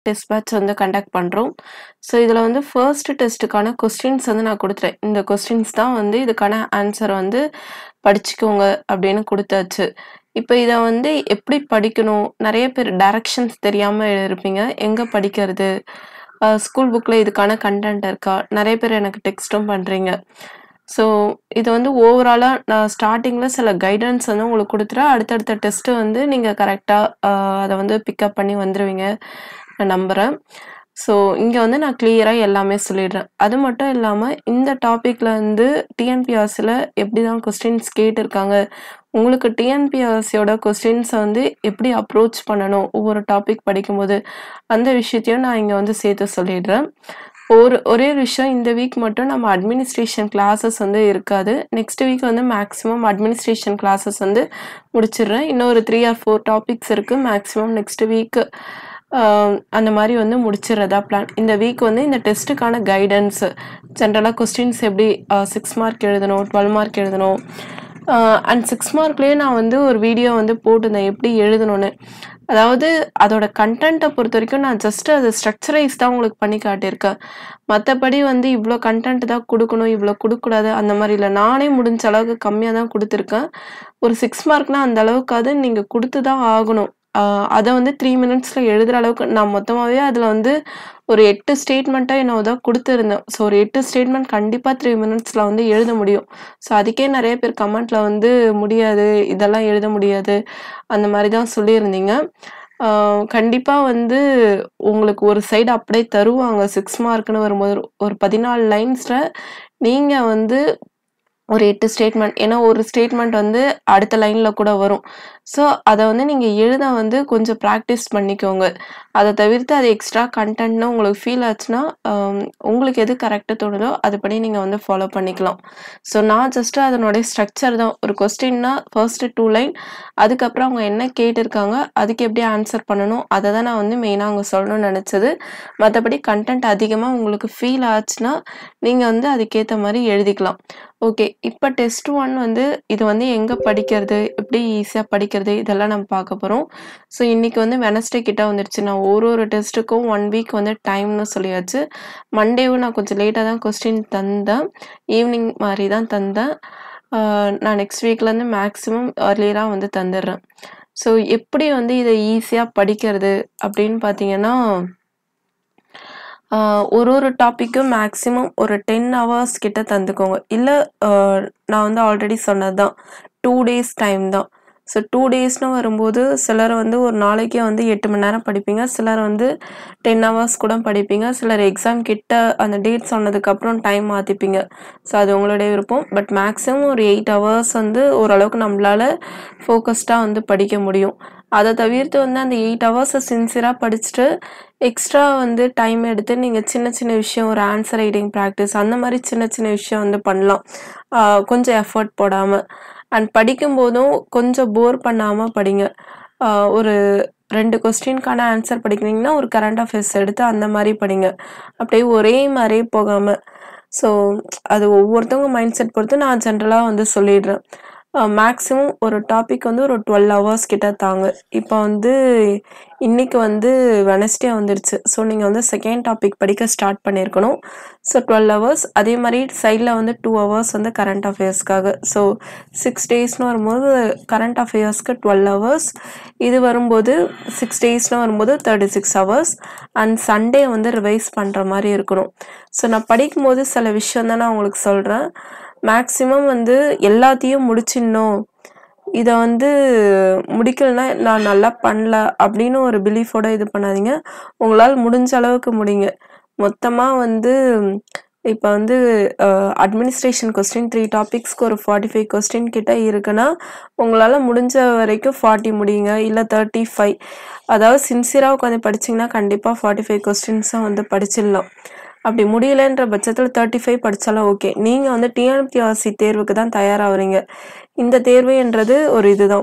Test batch வந்து conduct பண்ணுறோம் so இதில் வந்து ஃபர்ஸ்ட் டெஸ்ட்டுக்கான கொஸ்டின்ஸ் வந்து நான் கொடுத்துட்டேன் இந்த கொஸ்டின்ஸ் தான் வந்து இதுக்கான ஆன்சர் வந்து படிச்சுக்கோங்க அப்படின்னு கொடுத்தாச்சு இப்போ இதை வந்து எப்படி படிக்கணும் நிறைய பேர் டைரக்ஷன்ஸ் தெரியாமல் இருப்பீங்க எங்கே படிக்கிறது ஸ்கூல் புக்கில் இதுக்கான கண்டென்ட் இருக்கா நிறைய பேர் எனக்கு டெக்ஸ்ட்டும் பண்ணுறீங்க ஸோ இது வந்து ஓவராலாக நான் ஸ்டார்டிங்கில் சில கைடன்ஸ் வந்து உங்களுக்கு கொடுத்துட்டா அடுத்தடுத்த டெஸ்ட்டு வந்து நீங்கள் கரெக்டாக அதை வந்து பிக்கப் பண்ணி வந்துடுவீங்க நான் நம்புகிறேன் ஸோ இங்கே வந்து நான் கிளியராக எல்லாமே சொல்லிடுறேன் அது மட்டும் இல்லாமல் இந்த டாப்பிக்கில் வந்து டிஎன்பிஆர்சியில் எப்படி தான் கொஸ்டின்ஸ் கேட்டிருக்காங்க உங்களுக்கு டிஎன்பிஎஸ்சியோட கொஸ்டின்ஸை வந்து எப்படி அப்ரோச் பண்ணணும் ஒவ்வொரு டாபிக் படிக்கும்போது அந்த விஷயத்தையும் நான் இங்கே வந்து சேர்த்து சொல்லிடுறேன் ஒரு ஒரே விஷயம் இந்த வீக் மட்டும் நம்ம அட்மினிஸ்ட்ரேஷன் கிளாஸஸ் வந்து இருக்காது நெக்ஸ்ட் வீக் வந்து மேக்ஸிமம் அட்மினிஸ்ட்ரேஷன் கிளாஸஸ் வந்து முடிச்சிடுறேன் இன்னும் ஒரு த்ரீ ஆர் ஃபோர் டாபிக்ஸ் இருக்குது மேக்ஸிமம் நெக்ஸ்ட் வீக் அந்த மாதிரி வந்து முடிச்சிடுறதா பிளான் இந்த வீக் வந்து இந்த டெஸ்ட்டுக்கான கைடன்ஸ் ஜென்ரலாக கொஸ்டின்ஸ் எப்படி சிக்ஸ் மார்க் எழுதணும் டுவெல் மார்க் எழுதணும் அண்ட் சிக்ஸ் மார்க்லேயே நான் வந்து ஒரு வீடியோ வந்து போட்டிருந்தேன் எப்படி எழுதணும்னு அதாவது அதோட கண்டென்ட்டை பொறுத்த வரைக்கும் நான் ஜஸ்ட் அது ஸ்ட்ரக்சரைஸ் தான் உங்களுக்கு பண்ணி காட்டியிருக்கேன் மற்றபடி வந்து இவ்வளோ கண்டென்ட் தான் கொடுக்கணும் இவ்வளோ கொடுக்கூடாது அந்த மாதிரி இல்லை நானே முடிஞ்ச அளவுக்கு கம்மியாக தான் கொடுத்துருக்கேன் ஒரு சிக்ஸ் மார்க்னால் அந்த அளவுக்காவது நீங்கள் கொடுத்து தான் ஆகணும் அதை வந்து த்ரீ மினிட்ஸில் எழுதுகிற அளவுக்கு நான் மொத்தமாகவே அதில் வந்து ஒரு எட்டு ஸ்டேட்மெண்ட்டாக என்ன தான் கொடுத்துருந்தேன் ஸோ ஒரு எட்டு ஸ்டேட்மெண்ட் கண்டிப்பாக த்ரீ மினிட்ஸில் வந்து எழுத முடியும் ஸோ அதுக்கே நிறைய பேர் கமெண்ட்டில் வந்து முடியாது இதெல்லாம் எழுத முடியாது அந்த மாதிரி தான் சொல்லியிருந்தீங்க கண்டிப்பாக வந்து உங்களுக்கு ஒரு சைடு அப்படியே தருவாங்க சிக்ஸ் மார்க்னு வரும்போது ஒரு பதினாலு லைன்ஸில் நீங்கள் வந்து ஒரு எட்டு ஸ்டேட்மெண்ட் ஏன்னா ஒரு ஸ்டேட்மெண்ட் வந்து அடுத்த லைனில் கூட வரும் ஸோ அதை வந்து நீங்கள் எழுத வந்து கொஞ்சம் ப்ராக்டிஸ் பண்ணிக்கோங்க அதை தவிர்த்து அது எக்ஸ்ட்ரா கண்டென்ட்னு உங்களுக்கு ஃபீல் ஆச்சுன்னா உங்களுக்கு எது கரெக்டாக தோணுதோ அதுபடி நீங்கள் வந்து ஃபாலோ பண்ணிக்கலாம் ஸோ நான் ஜஸ்ட்டு அதனுடைய ஸ்ட்ரக்சர் தான் ஒரு கொஸ்டின்னா ஃபர்ஸ்ட்டு டூ லைன் அதுக்கப்புறம் அவங்க என்ன கேட்டிருக்காங்க அதுக்கு எப்படி ஆன்சர் பண்ணணும் அதை தான் நான் வந்து மெயினாக அவங்க சொல்லணும்னு நினச்சது மற்றபடி கண்டென்ட் அதிகமாக உங்களுக்கு ஃபீல் ஆச்சுன்னா நீங்கள் வந்து அதுக்கேற்ற மாதிரி எழுதிக்கலாம் ஓகே இப்போ டெஸ்ட் ஒன் வந்து இது வந்து எங்கே படிக்கிறது எப்படி ஈஸியாக படிக்கிறது இதெல்லாம் நம்ம பார்க்க போகிறோம் ஸோ இன்றைக்கி வந்து வெனஸ்டே கிட்ட வந்துருச்சு நான் ஒரு ஒரு டெஸ்ட்டுக்கும் ஒன் வீக் வந்து டைம்னு சொல்லியாச்சு மண்டேவும் நான் கொஞ்சம் லேட்டாக தான் கொஸ்டின் தந்தேன் ஈவினிங் மாதிரி தான் தந்தேன் நான் நெக்ஸ்ட் வீக்லேருந்து மேக்ஸிமம் அர்லியராக வந்து தந்துடுறேன் ஸோ எப்படி வந்து இதை ஈஸியாக படிக்கிறது அப்படின்னு பார்த்தீங்கன்னா ஒரு ஒரு டாப்பிக்கும் மேக்ஸிமம் ஒரு டென் ஹவர்ஸ் கிட்ட தந்துக்கோங்க இல்லை நான் வந்து ஆல்ரெடி சொன்னது தான் டூ டேஸ் டைம் தான் ஸோ டூ டேஸ்னு வரும்போது சிலர் வந்து ஒரு நாளைக்கே வந்து எட்டு மணி நேரம் படிப்பீங்க சிலர் வந்து டென் ஹவர்ஸ் கூட படிப்பீங்க சிலர் எக்ஸாம் கிட்ட அந்த டேட் சொன்னதுக்கப்புறம் டைம் மாற்றிப்பீங்க ஸோ அது உங்களுடைய விருப்பம் பட் மேக்ஸிமம் ஒரு எயிட் ஹவர்ஸ் வந்து ஓரளவுக்கு நம்மளால் ஃபோக்கஸ்டாக வந்து படிக்க முடியும் அதை தவிர்த்து வந்து அந்த எயிட் ஹவர்ஸை சின்சியராக படிச்சுட்டு எக்ஸ்ட்ரா வந்து டைம் எடுத்து நீங்கள் சின்ன சின்ன விஷயம் ஒரு ஆன்சர் ரைட்டிங் ப்ராக்டிஸ் அந்த மாதிரி சின்ன சின்ன விஷயம் வந்து பண்ணலாம் கொஞ்சம் எஃபர்ட் போடாமல் அண்ட் படிக்கும்போதும் கொஞ்சம் போர் பண்ணாமல் படிங்க ஒரு ரெண்டு கொஸ்டின்கான ஆன்சர் படிக்கிறீங்கன்னா ஒரு கரண்ட் அஃபேர்ஸ் எடுத்து அந்த மாதிரி படிங்க அப்படியே ஒரே மாதிரியே போகாமல் ஸோ அது ஒவ்வொருத்தவங்க மைண்ட் செட் பொறுத்து நான் ஜென்ரலாக வந்து சொல்லிடுறேன் மேக்ஸிமம் ஒரு டாபிக் வந்து ஒரு டுவெல் ஹவர்ஸ் கிட்ட தாங்க இப்போ வந்து இன்னைக்கு வந்து வெனஸ்டே வந்துருச்சு ஸோ நீங்கள் வந்து செகண்ட் டாபிக் படிக்க ஸ்டார்ட் பண்ணியிருக்கணும் ஸோ டுவெல் ஹவர்ஸ் அதே மாதிரி சைடில் வந்து டூ ஹவர்ஸ் வந்து கரண்ட் அஃபேர்ஸ்க்காக ஸோ சிக்ஸ் டேஸ்னு வரும்போது கரண்ட் அஃபேர்ஸ்க்கு டுவெல் ஹவர்ஸ் இது வரும்போது சிக்ஸ் டேஸ்னு வரும்போது thirty six hours and Sunday வந்து ரிவைஸ் பண்ணுற மாதிரி இருக்கணும் ஸோ நான் படிக்கும்போது சில விஷயம் தான் நான் உங்களுக்கு சொல்கிறேன் மேக்ஸிமம் வந்து எல்லாத்தையும் முடிச்சிடணும் இதை வந்து முடிக்கலைன்னா நான் நல்லா பண்ணல அப்படின்னு ஒரு பிலீஃபோட இது பண்ணாதீங்க உங்களால் முடிஞ்ச அளவுக்கு முடிங்க மொத்தமாக வந்து இப்போ வந்து அட்மினிஸ்ட்ரேஷன் கொஸ்டின் த்ரீ டாபிக்ஸ்க்கு ஒரு ஃபார்ட்டி ஃபைவ் கொஸ்டின் கிட்ட இருக்குன்னா உங்களால் முடிஞ்ச வரைக்கும் ஃபார்ட்டி முடியுங்க இல்லை தேர்ட்டி ஃபைவ் அதாவது சின்சியராக உட்காந்து படிச்சிங்கன்னா கண்டிப்பாக ஃபார்ட்டி ஃபைவ் கொஸ்டின்ஸும் வந்து படிச்சிடலாம் அப்படி முடியலன்ற பட்சத்தில் தேர்ட்டி ஃபைவ் படித்தாலும் ஓகே நீங்கள் வந்து டிஎன்பிஆர்சி தேர்வுக்கு தான் தயாராகிறீங்க இந்த தேர்வுன்றது ஒரு இதுதான்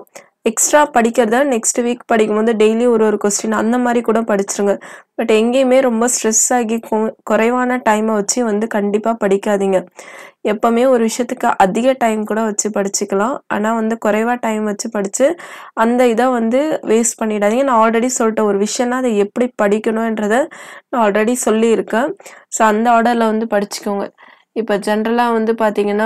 எக்ஸ்ட்ரா படிக்கிறத நெக்ஸ்ட் வீக் படிக்கும்போது டெய்லி ஒரு ஒரு கொஸ்டின் அந்த மாதிரி கூட படிச்சிருங்க பட் எங்கேயுமே ரொம்ப ஸ்ட்ரெஸ் ஆகி கொ- குறைவான டைமை வச்சு வந்து கண்டிப்பாக படிக்காதீங்க எப்பவுமே ஒரு விஷயத்துக்கு அதிக டைம் கூட வச்சு படிச்சுக்கலாம் ஆனால் வந்து குறைவா டைம் வச்சு படித்து அந்த இதை வந்து வேஸ்ட் பண்ணிடாதீங்க நான் ஆல்ரெடி சொல்லிட்டேன் ஒரு விஷயம்னா அதை எப்படி படிக்கணுன்றத நான் ஆல்ரெடி சொல்லியிருக்கேன் ஸோ அந்த ஆர்டரில் வந்து படிச்சுக்கோங்க இப்போ ஜென்ரலாக வந்து பார்த்தீங்கன்னா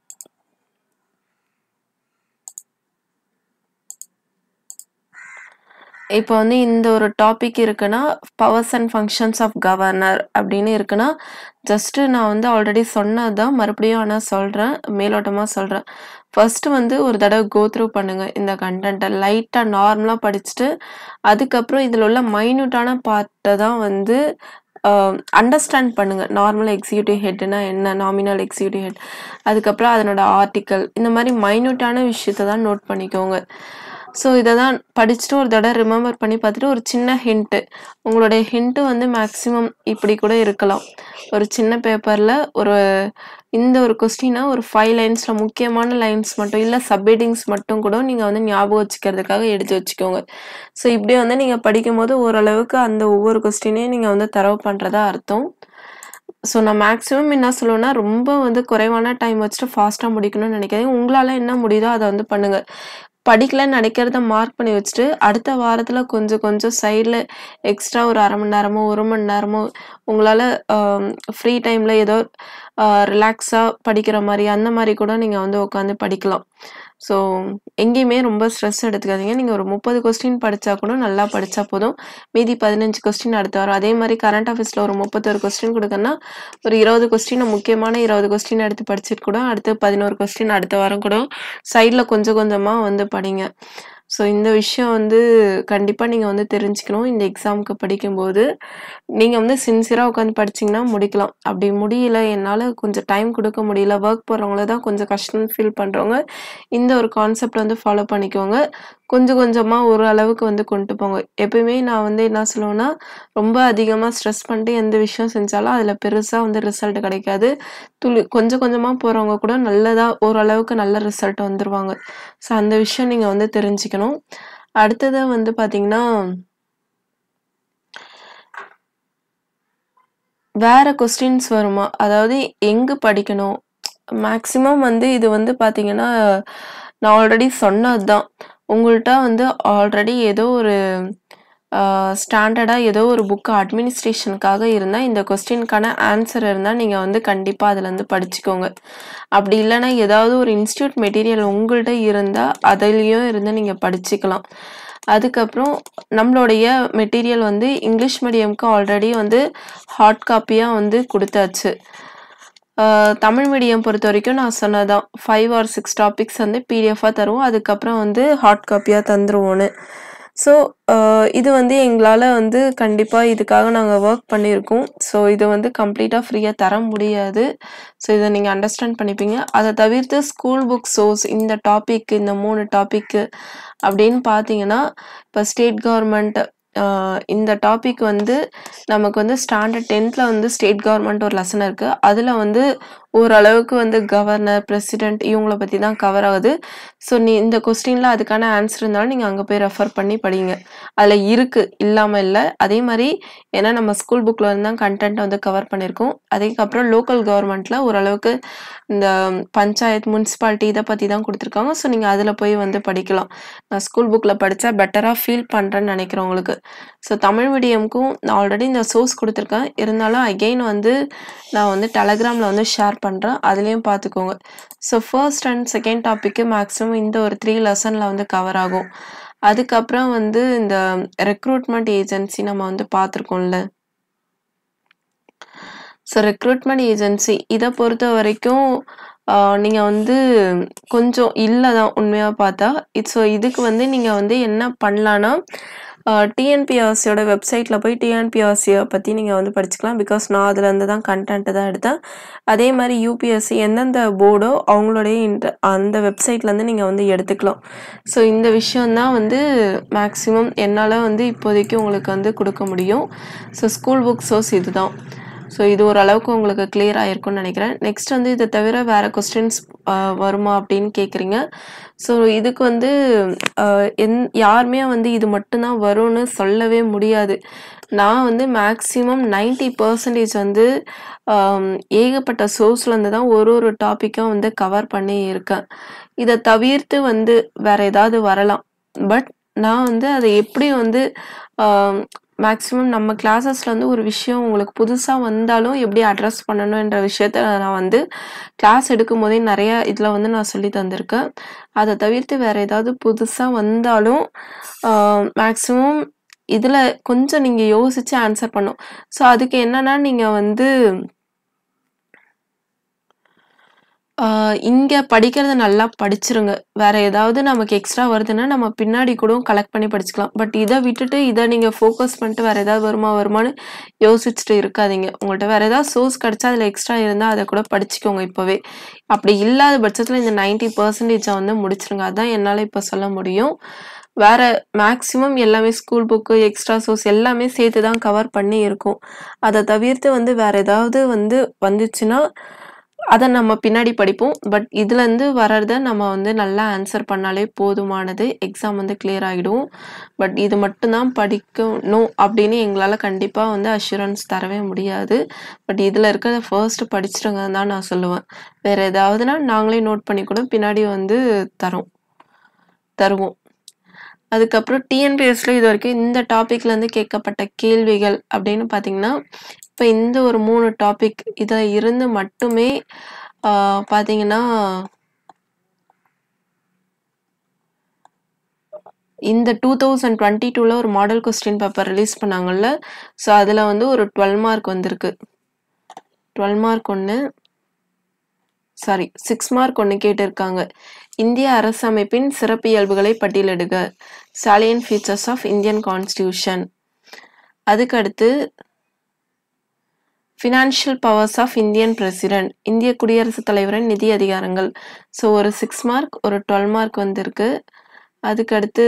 இப்போ வந்து இந்த ஒரு டாபிக் இருக்குன்னா powers and functions of governor அப்படின்னு இருக்குன்னா ஜஸ்ட்டு நான் வந்து ஆல்ரெடி சொன்னது தான் மறுபடியும் ஆனால் சொல்கிறேன் மேலோட்டமாக சொல்கிறேன் ஃபர்ஸ்ட் வந்து ஒரு தடவை கோ த்ரூ பண்ணுங்க இந்த கண்டென்ட்டை லைட்டாக நார்மலாக படிச்சுட்டு அதுக்கப்புறம் இதில் உள்ள மைன்யூட்டான பார்ட்டை தான் வந்து அண்டர்ஸ்டாண்ட் பண்ணுங்க நார்மல் எக்ஸிக்யூட்டிவ் ஹெட்னா என்ன நாமினல் எக்ஸிக்யூட்டிவ் ஹெட் அதுக்கப்புறம் அதனோட ஆர்டிக்கல் இந்த மாதிரி மைன்யூட்டான விஷயத்தை தான் நோட் பண்ணிக்கோங்க ஸோ இதை தான் படிச்சுட்டு ஒரு தடவை ரிமெம்பர் பண்ணி பார்த்துட்டு ஒரு சின்ன ஹிண்ட்டு உங்களுடைய ஹிண்ட்டு வந்து மேக்ஸிமம் இப்படி கூட இருக்கலாம் ஒரு சின்ன பேப்பரில் ஒரு இந்த ஒரு கொஸ்டினை ஒரு ஃபைவ் லைன்ஸில் முக்கியமான லைன்ஸ் மட்டும் இல்லை சப்ஹெட்டிங்ஸ் மட்டும் கூட நீங்கள் வந்து ஞாபகம் வச்சுக்கிறதுக்காக எடுத்து வச்சுக்கோங்க ஸோ இப்படி வந்து நீங்கள் படிக்கும்போது ஓரளவுக்கு அந்த ஒவ்வொரு கொஸ்டினையும் நீங்கள் வந்து தரவு பண்ணுறதா அர்த்தம் ஸோ நான் மேக்ஸிமம் என்ன சொல்லுவேன்னா ரொம்ப வந்து குறைவான டைம் வச்சுட்டு ஃபாஸ்ட்டாக முடிக்கணும்னு நினைக்காதீங்க உங்களால் என்ன முடியுதோ அதை வந்து பண்ணுங்கள் படிக்கலன்னு நினைக்கிறத மார்க் பண்ணி வச்சுட்டு அடுத்த வாரத்தில் கொஞ்சம் கொஞ்சம் சைடில் எக்ஸ்ட்ரா ஒரு அரை மணி நேரமோ ஒரு மணி நேரமோ உங்களால் ஃப்ரீ டைமில் ஏதோ ரிலாக்ஸாக படிக்கிற மாதிரி அந்த மாதிரி கூட நீங்கள் வந்து உட்காந்து படிக்கலாம் ஸோ எங்கேயுமே ரொம்ப ஸ்ட்ரெஸ் எடுத்துக்காதீங்க நீங்கள் ஒரு முப்பது கொஸ்டின் படித்தா கூட நல்லா படித்தா போதும் மீதி பதினஞ்சு கொஸ்டின் அடுத்து வரும் அதே மாதிரி கரண்ட் ஆஃபீஸில் ஒரு முப்பத்தொரு கொஸ்டின் கொடுக்கணும்னா ஒரு இருபது கொஸ்டின் முக்கியமான இருபது கொஸ்டின் எடுத்து படிச்சுட்டு கூட அடுத்து பதினோரு கொஸ்டின் அடுத்த வாரம் கூட சைடில் கொஞ்சம் கொஞ்சமாக வந்து படிங்க ஸோ இந்த விஷயம் வந்து கண்டிப்பாக நீங்கள் வந்து தெரிஞ்சுக்கணும் இந்த எக்ஸாமுக்கு படிக்கும்போது நீங்கள் வந்து சின்சியராக உட்காந்து படிச்சீங்கன்னா முடிக்கலாம் அப்படி முடியல என்னால் கொஞ்சம் டைம் கொடுக்க முடியல ஒர்க் போகிறவங்கள தான் கொஞ்சம் கஷ்டம்னு ஃபீல் பண்ணுறவங்க இந்த ஒரு கான்செப்ட் வந்து ஃபாலோ பண்ணிக்கோங்க கொஞ்சம் கொஞ்சமாக ஒரு அளவுக்கு வந்து கொண்டு போங்க எப்பயுமே நான் வந்து என்ன சொல்லுவேன்னா ரொம்ப அதிகமாக ஸ்ட்ரெஸ் பண்ணிட்டு எந்த விஷயம் செஞ்சாலும் அதில் பெருசாக வந்து ரிசல்ட் கிடைக்காது துளி கொஞ்சம் கொஞ்சமாக போகிறவங்க கூட நல்லதாக ஓரளவுக்கு நல்ல ரிசல்ட் வந்துருவாங்க ஸோ அந்த விஷயம் நீங்கள் வந்து தெரிஞ்சுக்கணும் அடுத்தது வந்து பார்த்தீங்கன்னா வேற கொஸ்டின்ஸ் வருமா அதாவது எங்கே படிக்கணும் மேக்ஸிமம் வந்து இது வந்து பார்த்தீங்கன்னா நான் ஆல்ரெடி சொன்னது தான் உங்கள்கிட்ட வந்து ஆல்ரெடி ஏதோ ஒரு ஸ்டாண்டர்டாக ஏதோ ஒரு புக்கு அட்மினிஸ்ட்ரேஷனுக்காக இருந்தால் இந்த கொஸ்டினுக்கான ஆன்சர் இருந்தால் நீங்கள் வந்து கண்டிப்பாக அதில் வந்து படிச்சுக்கோங்க அப்படி இல்லைன்னா ஏதாவது ஒரு இன்ஸ்டியூட் மெட்டீரியல் உங்கள்கிட்ட இருந்தால் அதுலேயும் இருந்து நீங்கள் படிச்சுக்கலாம் அதுக்கப்புறம் நம்மளுடைய மெட்டீரியல் வந்து இங்கிலீஷ் மீடியம்க்கு ஆல்ரெடி வந்து ஹார்ட் காப்பியாக வந்து கொடுத்தாச்சு ஆஹ் தமிழ் மீடியம் பொறுத்த வரைக்கும் நான் சொன்னதான் ஃபைவ் ஆர் சிக்ஸ் டாபிக்ஸ் வந்து பிடிஎஃபாக தருவோம் அதுக்கப்புறம் வந்து ஹார்ட் காப்பியாக தந்துருவோன்னு ஸோ இது வந்து எங்களால் வந்து கண்டிப்பாக இதுக்காக நாங்கள் ஒர்க் பண்ணியிருக்கோம் ஸோ இது வந்து கம்ப்ளீட்டாக ஃப்ரீயாக தர முடியாது ஸோ இதை நீங்கள் அண்டர்ஸ்டாண்ட் பண்ணிப்பீங்க அதை தவிர்த்து ஸ்கூல் புக் சோர்ஸ் இந்த டாபிக் இந்த மூணு டாபிக்கு அப்படின்னு பார்த்தீங்கன்னா இப்போ ஸ்டேட் கவர்மெண்ட் இந்த டாபிக் வந்து நமக்கு வந்து ஸ்டாண்டர்ட் டென்த்தில் வந்து ஸ்டேட் கவர்மெண்ட் ஒரு லெசன் இருக்குது அதில் வந்து ஓரளவுக்கு வந்து கவர்னர் பிரசிடென்ட் இவங்கள பற்றி தான் கவர் ஆகுது ஸோ நீ இந்த கொஸ்டினில் அதுக்கான ஆன்சர் இருந்தாலும் நீங்கள் அங்கே போய் ரெஃபர் பண்ணி படிங்க அதில் இருக்குது இல்லாமல் இல்லை அதே மாதிரி ஏன்னா நம்ம ஸ்கூல் புக்கில் இருந்து தான் கண்டென்ட்டை வந்து கவர் பண்ணியிருக்கோம் அதுக்கப்புறம் லோக்கல் கவர்மெண்ட்டில் ஓரளவுக்கு இந்த பஞ்சாயத்து முனிசிபாலிட்டி இதை பற்றி தான் கொடுத்துருக்காங்க ஸோ நீங்கள் அதில் போய் வந்து படிக்கலாம் நான் ஸ்கூல் புக்கில் படித்தா பெட்டராக ஃபீல் பண்ணுறேன்னு நினைக்கிறவங்களுக்கு ஸோ தமிழ் மீடியமுக்கும் நான் ஆல்ரெடி இந்த சோர்ஸ் கொடுத்துருக்கேன் இருந்தாலும் அகெயின் வந்து நான் வந்து டெலகிராமில் வந்து ஷேர் பண்ணுறேன் அதுலேயும் பார்த்துக்கோங்க ஸோ ஃபர்ஸ்ட் அண்ட் செகண்ட் டாப்பிக்கு மேக்ஸிமம் இந்த ஒரு த்ரீ லெசனில் வந்து கவர் ஆகும் அதுக்கப்புறம் வந்து இந்த ரெக்ரூட்மெண்ட் ஏஜென்சி நம்ம வந்து பார்த்துருக்கோம்ல ஸோ ரெக்ரூட்மெண்ட் ஏஜென்சி இதை பொறுத்த வரைக்கும் நீங்கள் வந்து கொஞ்சம் இல்லை தான் உண்மையாக பார்த்தா இது ஸோ இதுக்கு வந்து நீங்கள் வந்து என்ன பண்ணலான்னா டிஎன்பிஆர்சியோட வெப்சைட்டில் போய் டிஎன்பிஆர்சியை பற்றி நீங்கள் வந்து படிச்சுக்கலாம் பிகாஸ் நான் அதுலேருந்து தான் கண்டென்ட்டு தான் எடுத்தேன் அதே மாதிரி யூபிஎஸ்சி எந்தெந்த போர்டோ அவங்களுடைய இன்ட அந்த வெப்சைட்லேருந்து நீங்கள் வந்து எடுத்துக்கலாம் ஸோ இந்த விஷயந்தான் வந்து மேக்ஸிமம் என்னால் வந்து இப்போதைக்கு உங்களுக்கு வந்து கொடுக்க முடியும் ஸோ ஸ்கூல் புக் சோர்ஸ் இதுதான் ஸோ இது ஓரளவுக்கு உங்களுக்கு கிளியர் ஆயிருக்கும்னு நினைக்கிறேன் நெக்ஸ்ட் வந்து இதை தவிர வேறு கொஸ்டின்ஸ் வருமா அப்படின்னு கேட்குறீங்க ஸோ இதுக்கு வந்து அஹ், எந் யாருமே வந்து இது மட்டும்தான் வரும்னு சொல்லவே முடியாது நான் வந்து மேக்ஸிமம் 90% பர்சன்டேஜ் வந்து ஆம், ஏகப்பட்ட சோர்ஸ்லேருந்து தான் ஒரு ஒரு டாப்பிக்காக வந்து கவர் பண்ணி இருக்கேன் இதை தவிர்த்து வந்து வேற ஏதாவது வரலாம் பட் நான் வந்து அதை எப்படி வந்து மேக்ஸிமம் நம்ம கிளாஸஸில் வந்து ஒரு விஷயம் உங்களுக்கு புதுசாக வந்தாலும் எப்படி அட்ரஸ் பண்ணணுன்ற விஷயத்த நான் வந்து கிளாஸ் எடுக்கும் போதே நிறைய இதில் வந்து நான் சொல்லி தந்திருக்கேன் அதை தவிர்த்து வேற ஏதாவது புதுசாக வந்தாலும் மேக்ஸிமம் இதில் கொஞ்சம் நீங்கள் யோசிச்சு ஆன்சர் பண்ணும் ஸோ அதுக்கு என்னன்னா நீங்கள் வந்து இங்கே படிக்கிறத நல்லா படிச்சிருங்க வேற ஏதாவது நமக்கு எக்ஸ்ட்ரா வருதுன்னா நம்ம பின்னாடி கூட கலெக்ட் பண்ணி படிச்சுக்கலாம் பட் இதை விட்டுட்டு இதை நீங்கள் ஃபோக்கஸ் பண்ணிட்டு வேற ஏதாவது வருமா வருமான்னு யோசிச்சுட்டு இருக்காதீங்க உங்கள்கிட்ட வேற ஏதாவது சோர்ஸ் கிடைச்சா அதில் எக்ஸ்ட்ரா இருந்தால் அதை கூட படிச்சுக்கோங்க இப்போவே அப்படி இல்லாத பட்சத்தில் இந்த நைன்டி பர்சன்டேஜை வந்து முடிச்சிருங்க அதான் என்னால் இப்போ சொல்ல முடியும் வேற மேக்ஸிமம் எல்லாமே ஸ்கூல் புக்கு எக்ஸ்ட்ரா சோர்ஸ் எல்லாமே சேர்த்து தான் கவர் பண்ணி இருக்கும் அதை தவிர்த்து வந்து வேற ஏதாவது வந்து வந்துச்சுன்னா அதை நம்ம பின்னாடி படிப்போம் பட் இதுலேருந்து வர்றத நம்ம வந்து நல்லா ஆன்சர் பண்ணாலே போதுமானது எக்ஸாம் வந்து கிளியர் ஆகிடும் பட் இது மட்டும்தான் படிக்கணும் அப்படின்னு எங்களால் கண்டிப்பாக வந்து அஷூரன்ஸ் தரவே முடியாது பட் இதில் இருக்கிறத ஃபர்ஸ்ட் படிச்சிருங்கன்னு தான் நான் சொல்லுவேன் வேற ஏதாவதுனா நாங்களே நோட் பண்ணி கூட பின்னாடி வந்து தரோம் தருவோம் அதுக்கப்புறம் டிஎன்பிஎஸ்ல இது வரைக்கும் இந்த டாபிக்ல இருந்து கேட்கப்பட்ட கேள்விகள் அப்படின்னு பார்த்தீங்கன்னா இப்போ இந்த ஒரு மூணு டாபிக் இதில் இருந்து மட்டுமே ஆஹ், பார்த்தீங்கன்னா இந்த டூ தௌசண்ட் டுவெண்ட்டி டூவில் ஒரு மாடல் கொஸ்டின் பேப்பர் ரிலீஸ் பண்ணாங்கல்ல ஸோ அதில் வந்து ஒரு டுவெல் மார்க் வந்திருக்கு டுவெல் மார்க் ஒன்று சாரி சிக்ஸ் மார்க் ஒன்று கேட்டிருக்காங்க இந்திய அரசமைப்பின் சிறப்பியல்புகளை பட்டியலிடுக salient features of Indian constitution அதுக்கடுத்து financial powers of Indian president இந்திய குடியரசுத் தலைவரின் நிதி அதிகாரங்கள் ஸோ ஒரு சிக்ஸ் மார்க் ஒரு டுவெல் மார்க் வந்திருக்கு அதுக்கடுத்து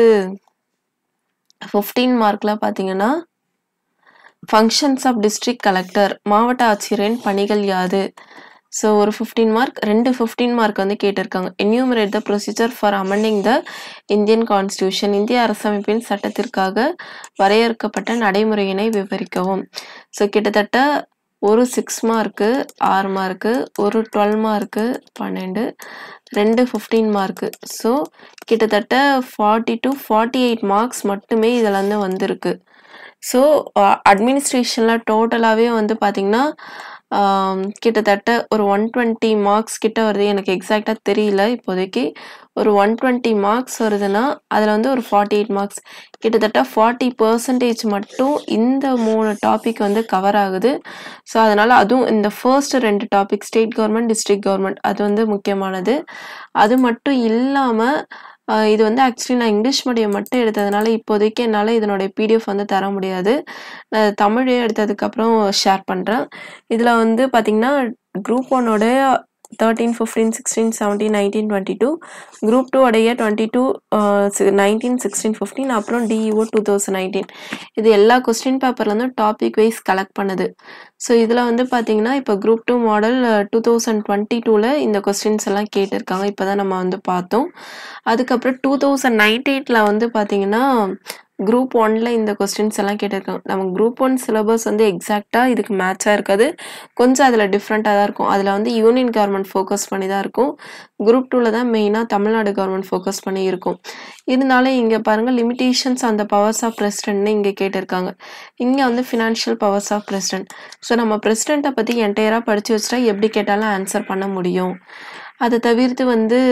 ஃபிஃப்டீன் மார்க்கில் பார்த்தீங்கன்னா ஃபங்க்ஷன்ஸ் ஆஃப் டிஸ்ட்ரிக்ட் கலெக்டர் மாவட்ட ஆட்சியரின் பணிகள் யாது ஸோ ஒரு ஃபிஃப்டீன் மார்க் ரெண்டு ஃபிஃப்டீன் மார்க் வந்து கேட்டிருக்காங்க enumerate the procedure for amending the Indian constitution இந்திய அரசமைப்பின் சட்டத்திற்காக வரையறுக்கப்பட்ட நடைமுறையினை விவரிக்கவும் ஸோ கிட்டத்தட்ட ஒரு சிக்ஸ் மார்க்கு ஆறு மார்க்கு ஒரு டுவெல் மார்க்கு பன்னெண்டு ரெண்டு ஃபிஃப்டீன் மார்க்கு ஸோ கிட்டத்தட்ட forty to forty eight marks மட்டுமே இதில் வந்து வந்திருக்கு ஸோ அட்மினிஸ்ட்ரேஷனில் டோட்டலாகவே வந்து பார்த்திங்கன்னா ஆம், கிட்டத்தட்ட ஒரு ஒன் டுவெண்ட்டி மார்க்ஸ் கிட்ட வருது எனக்கு எக்ஸாக்டாக தெரியல இப்போதைக்கு ஒரு ஒன் டுவெண்ட்டி மார்க்ஸ் வருதுன்னா அதில் வந்து ஒரு ஃபார்ட்டி எயிட் மார்க்ஸ் கிட்டத்தட்ட ஃபார்ட்டி பர்சன்டேஜ் மட்டும் இந்த மூணு டாபிக் வந்து கவர் ஆகுது ஸோ அதனால் அதுவும் இந்த ஃபர்ஸ்ட் ரெண்டு topic state government district government அது வந்து முக்கியமானது அது மட்டும் இல்லாமல் இது வந்து ஆக்சுவலி நான் இங்கிலீஷ் மீடியம் மட்டும் எடுத்ததுனால இப்போதைக்கு என்னால் இதனுடைய பிடிஎஃப் வந்து தர முடியாது நான் தமிழே எடுத்ததுக்கப்புறம் ஷேர் பண்ணுறேன் இதில் வந்து பார்த்திங்கன்னா குரூப் ஒன்னோட thirteen fifteen sixteen seventeen nineteen twenty two group two உடைய twenty two nineteen sixteen fifteen அப்புறம் டிஇஓ டூ தௌசண்ட் நைன்டீன் இது எல்லா கொஸ்டின் பேப்பர்லேருந்தும் டாபிக் வைஸ் கலெக்ட் பண்ணுது ஸோ இதில் வந்து பார்த்தீங்கன்னா இப்போ group two model two thousand twenty டூவில் இந்த கொஸ்டின்ஸ் எல்லாம் கேட்டிருக்காங்க இப்போ தான் நம்ம வந்து பார்த்தோம் அதுக்கப்புறம் டூ தௌசண்ட் நைன்டீனில் வந்து பார்த்தீங்கன்னா குரூப் ஒன்ல இந்த கொஸ்டின்ஸ் எல்லாம் கேட்டிருக்காங்க நம்ம குரூப் ஒன் சிலபஸ் வந்து எக்ஸாக்டாக இதுக்கு மேட்சாக இருக்காது கொஞ்சம் அதில் டிஃப்ரெண்ட்டாக தான் இருக்கும் அதில் வந்து யூனியன் கவர்மெண்ட் ஃபோக்கஸ் பண்ணி தான் இருக்கும் குரூப் டூவில் தான் மெயினாக தமிழ்நாடு கவர்மெண்ட் ஃபோக்கஸ் பண்ணி இருக்கும் இருந்தாலும் இங்கே பாருங்கள் லிமிடேஷன்ஸ் அந்த பவர்ஸ் ஆஃப் பிரசிடென்ட்னு இங்கே கேட்டிருக்காங்க இங்கே வந்து financial powers of president so நம்ம பிரசிடெண்ட்டை பற்றி என்டையராக படித்து வச்சுட்டா எப்படி கேட்டாலும் ஆன்சர் பண்ண முடியும் அதை தவிர்த்து வந்து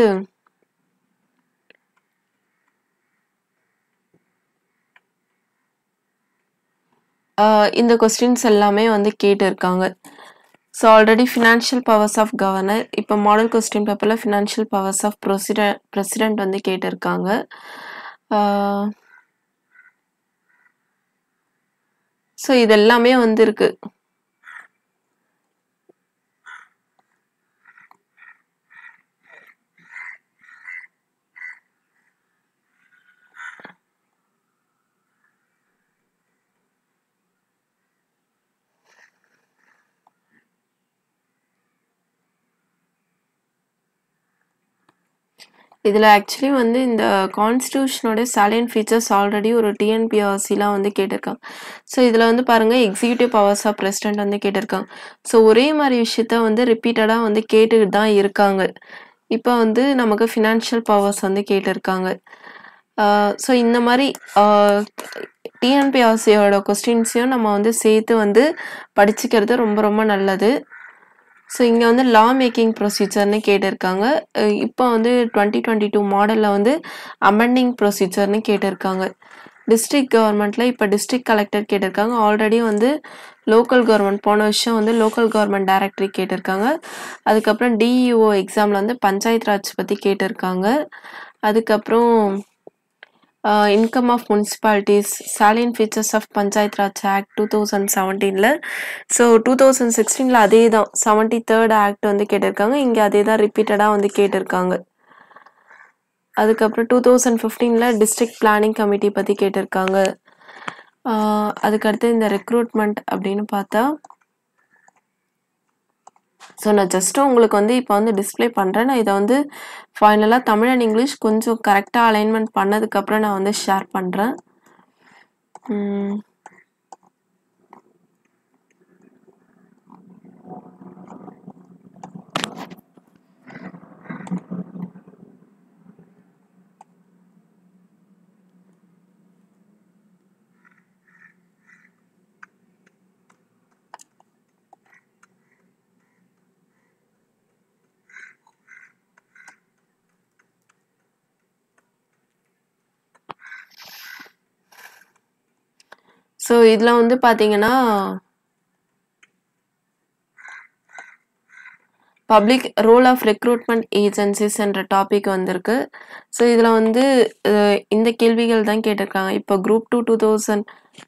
ஆஹ் இந்த கொஸ்டின்ஸ் எல்லாமே வந்து கேட்டிருக்காங்க so already financial powers of governor இப்போ மாடல் கொஸ்டின் பேப்பரில் financial powers of president president வந்து கேட்டிருக்காங்க ஸோ இது எல்லாமே வந்து இருக்கு இதில ஆக்சுவலி வந்து இந்த கான்ஸ்டிடியூஷனோட சாலியன்ட் ஃபீச்சர்ஸ் ஆல்ரெடி ஒரு டிஎன்பிஎஸ்சிலாம் வந்து கேட்டிருக்காங்க. ஸோ இதில வந்து பாருங்க எக்ஸிக்யூட்டிவ் பவர்ஸ் ஆஃப் பிரசிடென்ட் வந்து கேட்டிருக்காங்க. ஸோ ஒரே மாரி விஷயத்த வந்து ரிப்பீட்டடா வந்து கேட்டுக்கிட்டு தான் இருக்காங்க. இப்ப வந்து நமக்கு ஃபினான்ஷியல் பவர்ஸ் வந்து கேட்டிருக்காங்க. ஆ ஸோ இந்த மாரி ஆ டிஎன்பிஎஸ்சியோட கொஸ்டின்ஸையும் நம்ம வந்து சேர்த்து வந்து படிச்சுக்கிறது ரொம்ப ரொம்ப நல்லது. ஸோ இங்க வந்து லா மேக்கிங் ப்ரொசீஜர்ன்னு கேட்டிருக்காங்க. அ இப்ப வந்து 2022 மாடல்ல வந்து அமெண்டிங் ப்ரொசீஜர்ன்னு கேட்டிருக்காங்க. டிஸ்ட்ரிக்ட் கவர்மெண்ட்ல இப்ப டிஸ்ட்ரிக்ட் கலெக்டர் கேட்டிருக்காங்க. ஆல்ரெடி வந்து லோக்கல் கவர்மெண்ட் போன வருஷம் வந்து லோக்கல் கவர்மெண்ட் டைரக்டரி கேட்டிருக்காங்க. அதுக்கப்புறம் டிஇஓ எக்ஸாம்ல வந்து பஞ்சாயத் ராஜ் பத்தி கேட்டிருக்காங்க. அதுக்கப்புறம் ஆ income of municipalities, salient features of panchayat Raj act 2017ல ஸோ 2016ல அதே தான் 73 ஆக்ட் வந்து கேட்டிருக்காங்க. இங்க அதே தான் ரிப்பீட்டடா வந்து கேட்டிருக்காங்க. அதுக்கப்புறம் 2015ல டிஸ்ட்ரிக்ட் பிளானிங் கமிட்டி பத்தி கேட்டிருக்காங்க. ஆ அதுக்கடுத்து இந்த ரெக்ரூட்மெண்ட் அப்படின்னு பார்த்தா ஸோ நான் ஜஸ்ட் உங்களுக்கு வந்து இப்ப வந்து டிஸ்ப்ளே பண்றேன். நான் இத வந்து ஃபைனலா தமிழ் அண்ட் இங்கிலீஷ் கொஞ்சம் கரெக்ட்டா அலைன்மென்ட் பண்ணதுக்கப்புறம் நான் வந்து ஷேர் பண்றேன். ம். ஸோ இதில வந்து பார்த்தீங்கன்னா public role of recruitment agencies என்ற டாபிக் வந்திருக்கு. ஸோ இதில வந்து அ இந்த கேள்விகள் தான் கேட்டிருக்காங்க. இப்போ குரூப் 2 2000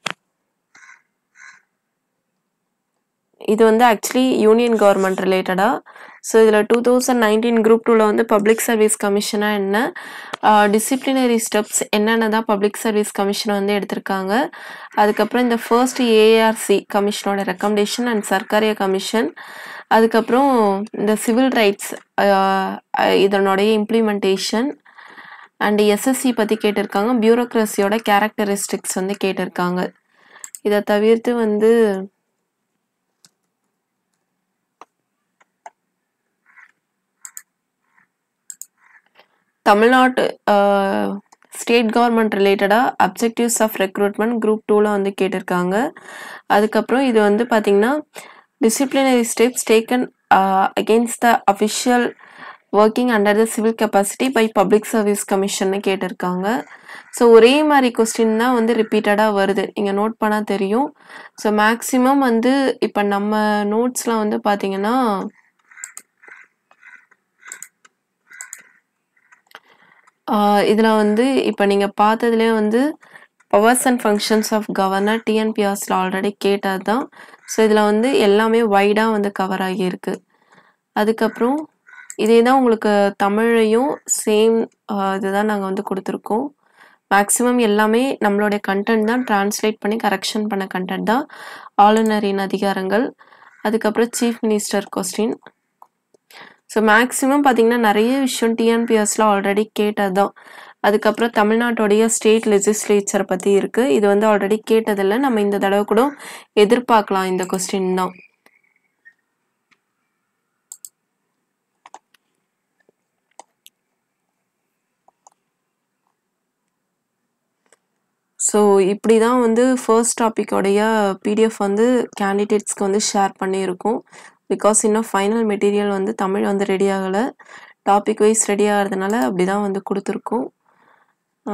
இது வந்து ஆக்சுவலி யூனியன் கவர்மெண்ட் ரிலேட்டடா. ஸோ இதில 2019 குரூப் 2ல வந்து பப்ளிக் சர்வீஸ் கமிஷனா என்ன? ஆ டிசிப்ளினரி ஸ்டெப்ஸ் என்னென்ன தான் பப்ளிக் சர்வீஸ் கமிஷன் வந்து எடுத்திருக்காங்க. அதுக்கப்புறம் இந்த ஃபர்ஸ்ட் ஏஆர்சி கமிஷனோட ரெக்கமெண்டேஷன் அண்ட் சர்க்காரிய கமிஷன். அதுக்கப்புறம் இந்த சிவில் ரைட்ஸ் ஆ அ இதனுடைய இம்ப்ளிமென்டேஷன் அண்ட் எஸ்எஸ்சி பத்தி கேட்டிருக்காங்க. பியூரோக்ரசியோட கேரக்டரிஸ்டிக்ஸ் வந்து கேட்டிருக்காங்க. இத தவிர்த்து வந்து தமிழ்நாட்டு ஆ ஸ்டேட் கவர்மெண்ட் ரிலேட்டடா அப்ஜெக்டிவ்ஸ் ஆஃப் ரெக்ரூட்மெண்ட் குரூப் 2ல வந்து கேட்டிருக்காங்க. அதுக்கப்புறம் இது வந்து பார்த்தீங்கன்னா, disciplinary steps taken uh against the official working under the civil capacity by public service கமிஷன்னு கேட்டிருக்காங்க. ஸோ ஒரே மாரி கொஸ்டின் தான் வந்து ரிப்பீட்டடா வருது. நீங்க நோட் பண்ணா தெரியும். ஸோ மேக்ஸிமம் வந்து இப்ப நம்ம நோட்ஸ்ல வந்து பார்த்தீங்கன்னா ஆ இதில வந்து இப்ப நீங்க பார்த்ததிலேயே வந்து powers and functions of governor டிஎன்பிஎஸ்சில ஆல்ரெடி கேட்டது தான். ஸோ இதில வந்து எல்லாமே வைடா வந்து கவர் ஆகியிருக்கு. அதுக்கப்புறம் இதே தான் உங்களுக்கு தமிழ்லயும் சேம் அ இதுதான் நாங்க வந்து குடுத்துருக்கோம். மேக்ஸிமம் எல்லாமே நம்மளுடைய கன்டென்ட் தான் டிரான்ஸ்லேட் பண்ணி கரெக்ஷன் பண்ண கன்டென்ட் தான். ஆளுநரின் அதிகாரங்கள். அதுக்கப்புறம் chief minister question. So maximum பார்த்தீங்கன்னா, நெறைய விஷயம் டிஎன்பிஎஸ்சில ஆல்ரெடி கேட்டது தான். அதுக்கப்புறம் தமிழ்நாட்டுடைய ஸ்டேட் லெஜிஸ்லேச்சர் பத்தி இருக்கு. இது வந்து ஆல்ரெடி கேட்டதில்ல. நம்ம இந்த தடவ கூட எதிர்பார்க்கலாம் இந்த கொஸ்டின் தான். ஸோ இப்படி தான் வந்து ஃபர்ஸ்ட் டாபிக்கோடைய பிடிஎஃப் வந்து கேண்டிடேட்ஸ்க்கு வந்து ஷேர் பண்ணியிருக்கோம். பிகாஸ் இன்னும் ஃபைனல் மெட்டீரியல் வந்து தமிழ் வந்து ரெடி ஆகல. டாபிக் வைஸ் ரெடி ஆகறதுனால அப்படி தான் வந்து குடுத்துருக்கோம். ஆ.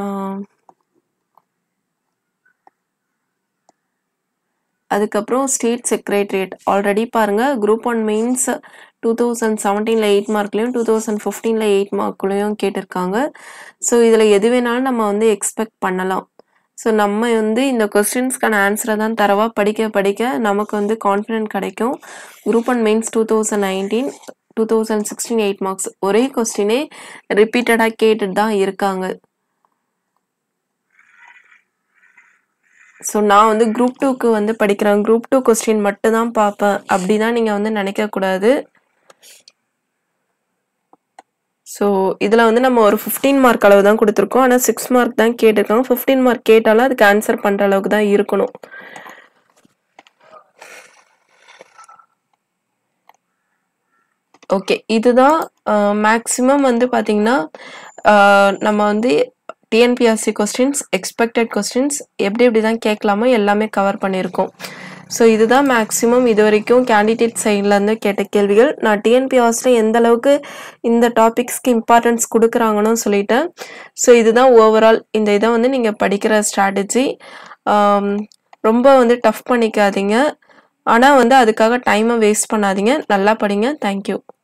அதுக்கப்புறம் ஸ்டேட் செக்ரட்டரியேட் ஆல்ரெடி பாருங்க குரூப் 1 மெயின்ஸ் 2017ல 8 மார்க்லயும் 2015ல 8 மார்க்லயும் கேட்டிருக்காங்க. ஸோ இதில எது வேணாலும் நம்ம வந்து எக்ஸ்பெக்ட் பண்ணலாம். ஸோ நம்ம வந்து இந்த கொஸ்டின்ஸ்க்கான ஆன்ஸர தான் தரோவா படிக்க படிக்க நமக்கு வந்து கான்ஃபிடென்ட் கிடைக்கும். குரூப் 1 மெயின்ஸ் 2019, 2016 8 மார்க்ஸ் ஒரே கொஸ்டினே ரிப்பீட்டடா கேட்டுட்டு தான் இருக்காங்க. ஸோ நான் வந்து குரூப் 2க்கு வந்து படிக்கிறேன். குரூப் 2 கொஸ்டின் மட்டும் தான் பார்ப்பேன். அப்படிலாம் நீங்க வந்து நினைக்கக்கூடாது. ஸோ இதில் வந்து நம்ம ஒரு ஃபிஃப்டீன் மார்க் அளவு தான் கொடுத்துருக்கோம் ஆனால் சிக்ஸ் மார்க் தான் கேட்டிருக்காங்க ஃபிஃப்டீன் மார்க் கேட்டாலும் அதுக்கு ஆன்சர் பண்ணுற அளவுக்கு தான் இருக்கணும் ஓகே இதுதான் மேக்ஸிமம் வந்து பார்த்தீங்கன்னா நம்ம வந்து டிஎன்பிஎஸ்சி கொஸ்டின்ஸ் எக்ஸ்பெக்டட் கொஸ்டின்ஸ் எப்படி எப்படி தான் கேட்கலாமோ எல்லாமே கவர் பண்ணியிருக்கோம் ஸோ இதுதான் மேக்ஸிமம் இது வரைக்கும் கேண்டிடேட் சைட்லேருந்து கேட்ட கேள்விகள் நான் டிஎன்பிஎஸ்சில் எந்த அளவுக்கு இந்த டாபிக்ஸ்க்கு இம்பார்ட்டன்ஸ் கொடுக்குறாங்கன்னு சொல்லிட்டேன் ஸோ இதுதான் ஓவரால் இந்த இதை வந்து நீங்கள் படிக்கிற ஸ்ட்ராட்டஜி ரொம்ப வந்து டஃப் பண்ணிக்காதீங்க ஆனால் வந்து அதுக்காக டைமை வேஸ்ட் பண்ணாதீங்க நல்லா படிங்க தேங்க்யூ